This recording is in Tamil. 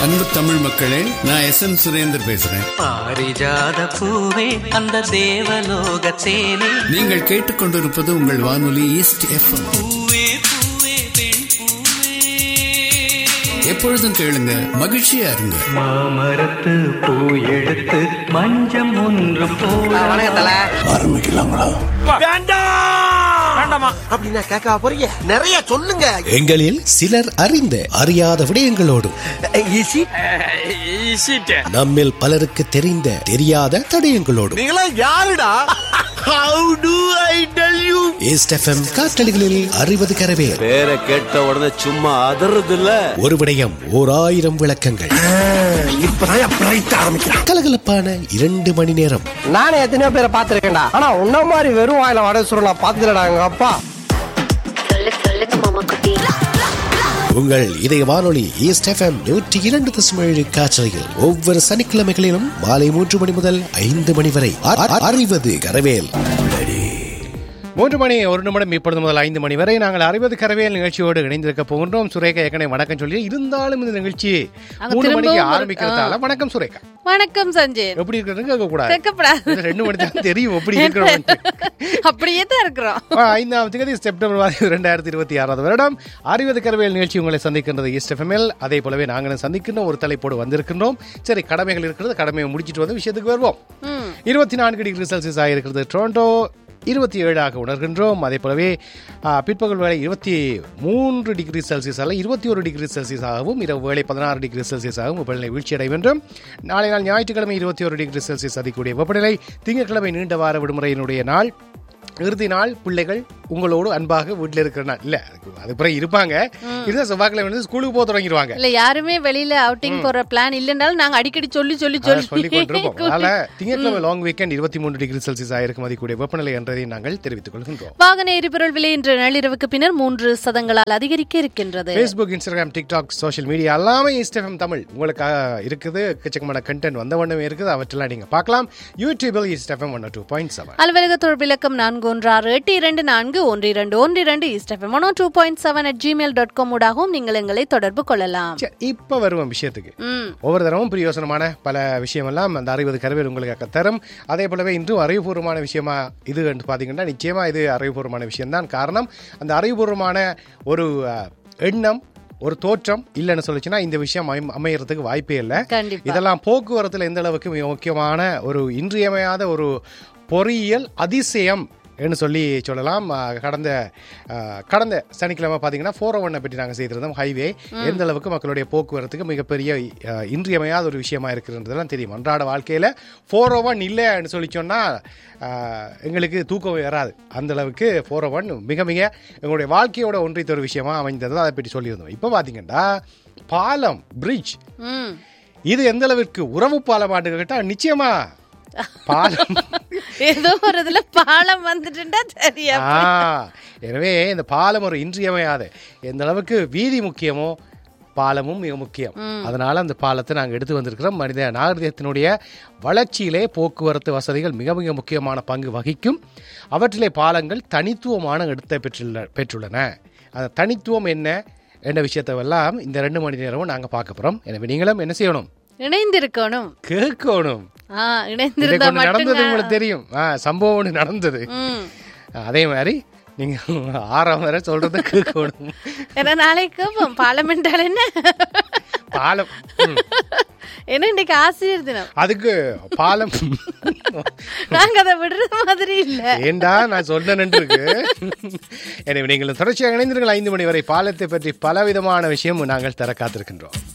அன்பு தமிழ் மக்களே நான் எஸ் எம் சுரேந்தர் பேசுறேன் பாரிஜாத பூவே அந்த தேவலோக தேனே நீங்கள் கேட்டுக்கொண்டிருப்பது உங்கள் வானொலி ஈஸ்ட் எஃப்எம் பூவே பூவே பெண் பூவே எப்பொழுதும் கேளுங்க மகிழ்ச்சியா இருங்க மாமரத்து பூ எடுத்து மஞ்சம் ஒன்று போல அப்படின்னா கேட்க போறீங்க நிறைய சொல்லுங்க எங்களில் சிலர் அறிந்த அறியாத விடயங்களோடும் ஈசி நம்மில் பலருக்கு தெரிந்த தெரியாத தடயங்களோடும் நீங்களா யாருடா how do I tell you East FM காற்றலிகளில் அறிவது கரவேல் பேரை கேட்ட உடனே சும்மா அதறது இல்ல ஒரு விடயம் ஓர் ஆயிரம் விளக்கங்கள் இப்பதான் பிரைட் ஆரம்பிக்கிறான் கலகலப்பான இரண்டு மணி நேரம் நானே எத்தனையோ பேரை பார்த்திருக்கேன்டா ஆனா உன்ன மாதிரி வெறும் வாயில வடை சுருள் நான் பார்த்ததுலடா எங்க அப்பா சொல்லு சொல்லுங்க மாமா குட்டி உங்கள் இதய வானொலி ஈஸ்ட் எஃப்எம் நூற்றி இரண்டு தசமேழு காற்றலையில் ஒவ்வொரு சனிக்கிழமைகளிலும் மாலை மூன்று மணி முதல் ஐந்து மணி வரை அ- அ- அறிவது கரவேல் மூன்று மணி ஒரு நிமிடம் இப்பொழுது முதல் ஐந்து மணி வரை நாங்கள் அறுபது கரவியல் நிகழ்ச்சியோடு இணைந்திருக்க போகின்றோம் சுரேகா ஏற்கனவே வணக்கம் சொல்லி இருந்தாலும் இந்த நிகழ்ச்சி நாங்க மூணு மணிக்கு திரும்பவும் ஒரு- ஆரம்பிக்கிறதால வணக்கம் சுரேகா வணக்கம் சஞ்சய் எப்படி இருக்கிறது கேட்க கூடாது கேட்கப்படாது இது ரெண்டு மணி தான் தெரியும் எப்படி இருக்கிறோம் அப்படியே தான் இருக்கிறோம் ஐந்தாம் தேதி செப்டம்பர் மாதம் இரண்டாயிரத்தி இருபத்தி ஆறாவது வருடம் அறிவது கரவியல் நிகழ்ச்சி உங்களை சந்திக்கின்றது ஈஸ்ட் எஃப்எம்எல் அதே போலவே நாங்களும் சந்திக்கின்ற ஒரு தலைப்போடு வந்திருக்கின்றோம் சரி கடமைகள் இருக்கிறது கடமையை முடிச்சிட்டு வந்து விஷயத்துக்கு வருவோம் இருபத்தி நான்கு டிகிரி செல்சியஸ் ஆகிருக்கிறது டொரண்டோ இருபத்தி ஏழாக உணர்கின்றோம் அதே போலவே ஆ, பிற்பகல் வேளை இருபத்தி மூன்று டிகிரி செல்சியஸ் அல்ல இருபத்தி ஒரு டிகிரி செல்சியஸ் ஆகவும் இரவு வேளை பதினாறு டிகிரி செல்சியஸ் ஆகவும் வெப்பநிலை வீழ்ச்சி அடையும் என்றும் நாளை நாள் ஞாயிற்றுக்கிழமை இருபத்தி ஒரு டிகிரி செல்சியஸ் அதிகூடிய வெப்பநிலை திங்கட்கிழமை நீண்ட வார விடுமுறையினுடைய நாள் இறுதி நாள் பிள்ளைகள் உங்களோடு அன்பாக வீட்டில் இருக்கிற நாள் இல்ல அதுக்கு- அது பிறகு இருப்பாங்க இருந்தால் செவ்வாய்க்கிழமை வந்து ஸ்கூலுக்கு போக தொடங்கிடுவாங்க இல்ல யாருமே வெளியில அவுட்டிங் போற பிளான் இல்லைன்னாலும் நாங்க அடிக்கடி சொல்லி சொல்லி அதை சொல்லி சொல்லி கொண்டிருப்போம் அதனால திங்கட்கிழமை லாங் வீக்கெண்ட் இருபத்தி மூன்று டிகிரி செல்சியஸ் ஆயிருக்கும் அதிகூடிய வெப்பநிலை என்றதை நாங்கள் தெரிவித்துக் கொள்கின்றோம் வாகன எரிபொருள் விலை இன்று நள்ளிரவுக்கு பின்னர் மூன்று சதங்களால் அதிகரிக்க இருக்கின்றது Facebook Instagram TikTok social media எல்லாமே இன்ஸ்டாகிராம் தமிழ் உங்களுக்காக இருக்குது எக்கச்சக்கமான கண்டென்ட் வந்த வண்ணமே இருக்குது அவற்றெல்லாம் நீங்க பார்க்கலாம் யூடியூபில் Insta FM one two point seven அலுவலக தொடர்பு இலக்கம் நான்கு ஒன்று ஆறு எட்டு இரண்டு நான்கு ஒன்று இரண்டு ஒன்று இரண்டு Insta FM one two point seven at Gmail dot com ஊடாகவும் நீங்கள் எங்களை தொடர்பு கொள்ளலாம் இப்ப வருவோம் விஷயத்துக்கு ம் ஒவ்வொரு தரமும் பிரயோசனமான பல விஷயமெல்லாம் அந்த அறுபது கருவேல் உங்களுக்கு தரும் அதே போலவே இன்றும் அறிவுபூர்வமான விஷயமா இது என்று பார்த்தீங்கன்னா நிச்சயமா இது அறிவுபூர்வமான விஷயம்தான் காரணம் அந்த அறிவுபூர்வமான ஒரு அஹ், எண்ணம் ஒரு தோற்றம் இல்லைன்னு சொல்லிச்சுன்னா இந்த விஷயம் அமை- அமையறதுக்கு வாய்ப்பே இல்லை கண்டிப்பா. இதெல்லாம் போக்குவரத்தில் எந்த அளவுக்கு மிக முக்கியமான ஒரு இன்றியமையாத ஒரு பொறியியல் அதிசயம் என்று சொல்லி சொல்லலாம் அஹ், கடந்த அஹ், கடந்த சனிக்கிழமை பார்த்தீங்கன்னா ஃபோர் ஒன்னை பற்றி நாங்கள் செய்திருந்தோம் ஹைவே எந்த அளவுக்கு மக்களுடைய போக்குவரத்துக்கு மிகப்பெரிய அஹ், இன்றியமையாத ஒரு விஷயமா இருக்கிறதுலாம் தெரியும் அன்றாட வாழ்க்கையில் ஃபோர் ஒன் இல்லைன்னு சொல்லி சொன்னால் எங்களுக்கு தூக்கம் வராது அந்த அளவுக்கு ஃபோர் ஒன் மிக மிக எங்களுடைய வாழ்க்கையோட ஒன்றித்த ஒரு விஷயமா அமைந்தது அதை பற்றி சொல்லியிருந்தோம் இப்போ பார்த்தீங்கன்னா பாலம் பிரிட்ஜ் ம் இது எந்த அளவிற்கு உறவு பாலம் ஆண்டு கேட்டால் நிச்சயமா பாலம் ஏதோ ஒரு இதுல பாலம் வந்துட்டுண்டா சரியா ஆ, எனவே இந்த பாலம் ஒரு இன்றியமையாத எந்த அளவுக்கு வீதி முக்கியமோ பாலமும் மிக முக்கியம் அதனால அந்த பாலத்தை நாங்கள் எடுத்து வந்திருக்கிறோம் மனித நாகரிகத்தினுடைய வளர்ச்சியிலே போக்குவரத்து வசதிகள் மிக மிக முக்கியமான பங்கு வகிக்கும் அவற்றிலே பாலங்கள் தனித்துவமான இடத்தை பெற்றுள்ள பெற்றுள்ளன அந்த தனித்துவம் என்ன என்ற விஷயத்தெல்லாம் இந்த ரெண்டு மணி நேரமும் நாங்கள் பார்க்க போகிறோம் எனவே நீங்களும் என்ன செய்யணும் இணைந்திருக்கணும் கேட்கணும் ஆ இன்றைக்கு இணைந்திருந்தா ஒண்ணு நடந்தது மட்டும் உங்களுக்கு தெரியும் ஆ, சம்பவம் ஒன்று நடந்தது ம் அதே மாதிரி நீங்க ஆறாம் வரை சொல்றத கேட்கணும் ஏன்னா நாளைக்கு கேட்போம் பாலம் என்றால் என்ன பாலம் ம். என்ன இன்னைக்கு ஆசிரியர் தினம் அதுக்கு பாலம் நாங்க அதை விடுற மாதிரி இல்ல ஏண்டா நான் சொன்னேன் இருக்கு எனவே நீங்கள் தொடர்ச்சியாக இணைந்திருங்கள் ஐந்து மணி வரை பாலத்தை பற்றி பலவிதமான விஷயம் நாங்கள் தர காத்திருக்கின்றோம்